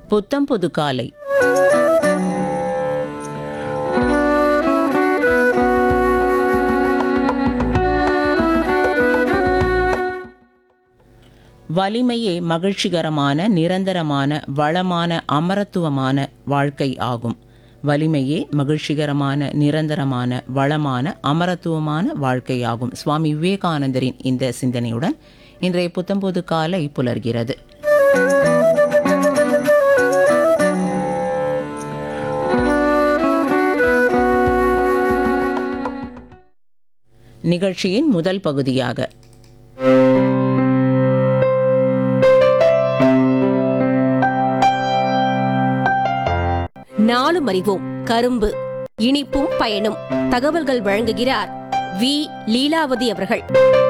புத்தம் புது காலை வலிமையே மகிழ்ச்சிகரமான நிரந்தரமான வளமான அமரத்துவமான வாழ்க்கை ஆகும் வலிமையே மகிழ்ச்சிகரமான நிரந்தரமான வளமான அமரத்துவமான வாழ்க்கையாகும் சுவாமி விவேகானந்தரின் இந்த சிந்தனையுடன் இன்றைய புத்தம்போது காலை புலர்கிறது நிகழ்ச்சியின் முதல் பகுதியாக நாளும் அறிவோம் கரும்பு இனிப்பும் பயனும் தகவல்கள் வழங்குகிறார் வி லீலாவதி அவர்கள்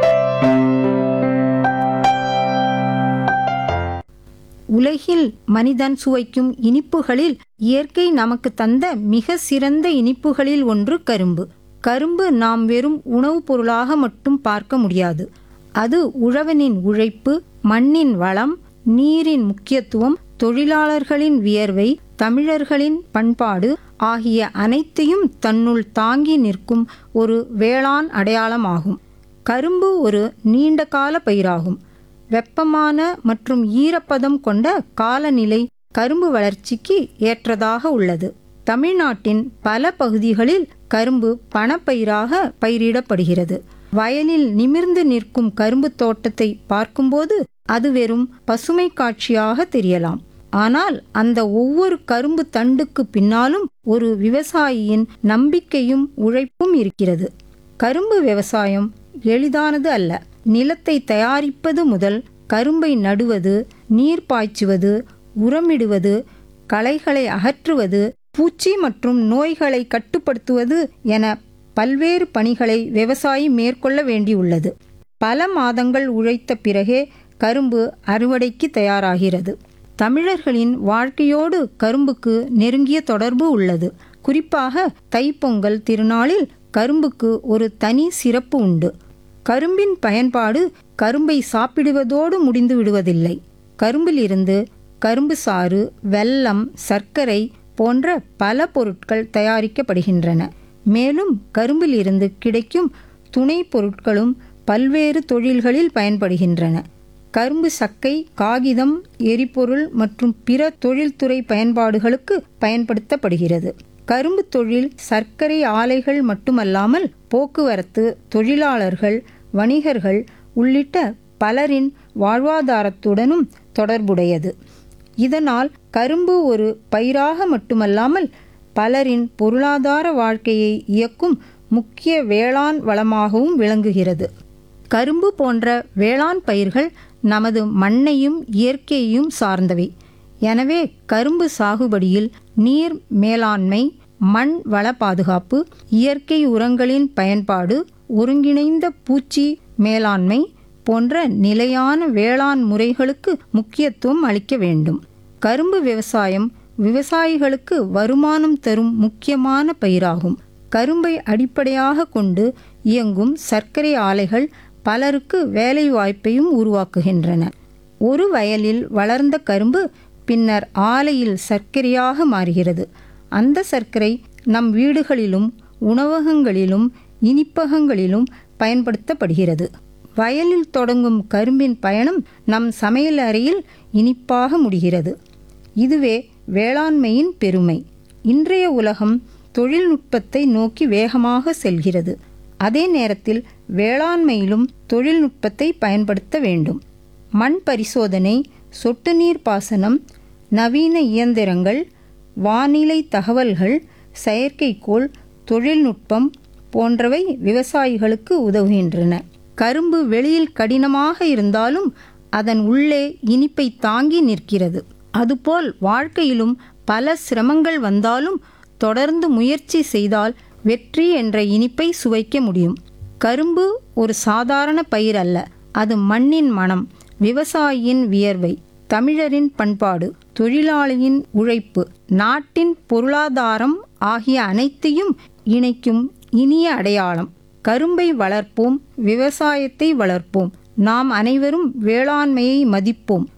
உலகில் மனிதன் சுவைக்கும் இனிப்புகளில் இயற்கை நமக்கு தந்த மிக சிறந்த இனிப்புகளில் ஒன்று கரும்பு கரும்பு நாம் வெறும் உணவுப் பொருளாக மட்டும் பார்க்க முடியாது அது உழவனின் உழைப்பு மண்ணின் வளம் நீரின் முக்கியத்துவம் தொழிலாளர்களின் வியர்வை தமிழர்களின் பண்பாடு ஆகிய அனைத்தையும் தன்னுள் தாங்கி நிற்கும் ஒரு வேளாண் அடையாளமாகும் கரும்பு ஒரு நீண்ட கால பயிராகும் வெப்பமான மற்றும் ஈரப்பதம் கொண்ட காலநிலை கரும்பு வளர்ச்சிக்கு ஏற்றதாக உள்ளது தமிழ்நாட்டின் பல பகுதிகளில் கரும்பு பணப்பயிராக பயிரிடப்படுகிறது வயலில் நிமிர்ந்து நிற்கும் கரும்பு தோட்டத்தை பார்க்கும்போது அது வெறும் பசுமை காட்சியாக தெரியலாம் ஆனால் அந்த ஒவ்வொரு கரும்பு தண்டுக்கு பின்னாலும் ஒரு விவசாயியின் நம்பிக்கையும் உழைப்பும் இருக்கிறது கரும்பு விவசாயம் எளிதானது அல்ல நிலத்தை தயாரிப்பது முதல் கரும்பை நடுவது நீர் பாய்ச்சுவது உரமிடுவது களைகளை அகற்றுவது பூச்சி மற்றும் நோய்களை கட்டுப்படுத்துவது என பல்வேறு பணிகளை விவசாயி மேற்கொள்ள வேண்டியுள்ளது பல மாதங்கள் உழைத்த பிறகே கரும்பு அறுவடைக்கு தயாராகிறது தமிழர்களின் வாழ்க்கையோடு கரும்புக்கு நெருங்கிய தொடர்பு உள்ளது குறிப்பாக தைப்பொங்கல் திருநாளில் கரும்புக்கு ஒரு தனி சிறப்பு உண்டு கரும்பின் பயன்பாடு கரும்பை சாப்பிடுவதோடு முடிந்து விடுவதில்லை கரும்பிலிருந்து கரும்பு சாறு வெல்லம் சர்க்கரை போன்ற பல பொருட்கள் தயாரிக்கப்படுகின்றன மேலும் கரும்பிலிருந்து கிடைக்கும் துணை பொருட்களும் பல்வேறு தொழில்களில் பயன்படுகின்றன கரும்பு சக்கை காகிதம் எரிபொருள் மற்றும் பிற தொழில்துறை பயன்பாடுகளுக்கு பயன்படுத்தப்படுகிறது கரும்பு தொழில் சர்க்கரை ஆலைகள் மட்டுமல்லாமல் போக்குவரத்து தொழிலாளர்கள் வணிகர்கள் உள்ளிட்ட பலரின் வாழ்வாதாரத்துடனும் தொடர்புடையது இதனால் கரும்பு ஒரு பயிராக மட்டுமல்லாமல் பலரின் பொருளாதார வாழ்க்கையை இயக்கும் முக்கிய வேளாண் வளமாகவும் விளங்குகிறது கரும்பு போன்ற வேளாண் பயிர்கள் நமது மண்ணையும் இயற்கையையும் சார்ந்தவை எனவே கரும்பு சாகுபடியில் நீர் மேலாண்மை மண் வள பாதுகாப்பு இயற்கை உரங்களின் பயன்பாடு ஒருங்கிணைந்த பூச்சி மேலாண்மை போன்ற நிலையான வேளாண் முறைகளுக்கு முக்கியத்துவம் அளிக்க வேண்டும் கரும்பு விவசாயம் விவசாயிகளுக்கு வருமானம் தரும் முக்கியமான பயிராகும் கரும்பை அடிப்படையாக கொண்டு இயங்கும் சர்க்கரை ஆலைகள் பலருக்கு வேலை வாய்ப்பையும் உருவாக்குகின்றன ஒரு வயலில் வளர்ந்த கரும்பு பின்னர் ஆலையில் சர்க்கரையாக மாறுகிறது அந்த சர்க்கரை நம் வீடுகளிலும் உணவகங்களிலும் இனிப்பகங்களிலும் பயன்படுத்தப்படுகிறது வயலில் தொடங்கும் கரும்பின் பயணம் நம் சமையல் அறையில் இனிப்பாக முடிகிறது இதுவே வேளாண்மையின் பெருமை இன்றைய உலகம் தொழில்நுட்பத்தை நோக்கி வேகமாக செல்கிறது அதே நேரத்தில் வேளாண்மையிலும் தொழில்நுட்பத்தை பயன்படுத்த வேண்டும் மண் பரிசோதனை சொட்டு நீர் பாசனம் நவீன இயந்திரங்கள் வானிலை தகவல்கள் செயற்கைக்கோள் தொழில்நுட்பம் போன்றவை விவசாயிகளுக்கு உதவுகின்றன கரும்பு வெளியில் கடினமாக இருந்தாலும் அதன் உள்ளே இனிப்பை தாங்கி நிற்கிறது அதுபோல் வாழ்க்கையிலும் பல சிரமங்கள் வந்தாலும் தொடர்ந்து முயற்சி செய்தால் வெற்றி என்ற இனிப்பை சுவைக்க முடியும் கரும்பு ஒரு சாதாரண பயிர் அல்ல அது மண்ணின் மனம் விவசாயியின் வியர்வை தமிழரின் பண்பாடு தொழிலாளியின் உழைப்பு நாட்டின் பொருளாதாரம் ஆகிய அனைத்தையும் இணைக்கும் இனிய அடையாளம் கரும்பை வளர்ப்போம் விவசாயத்தை வளர்ப்போம் நாம் அனைவரும் வேளாண்மையை மதிப்போம்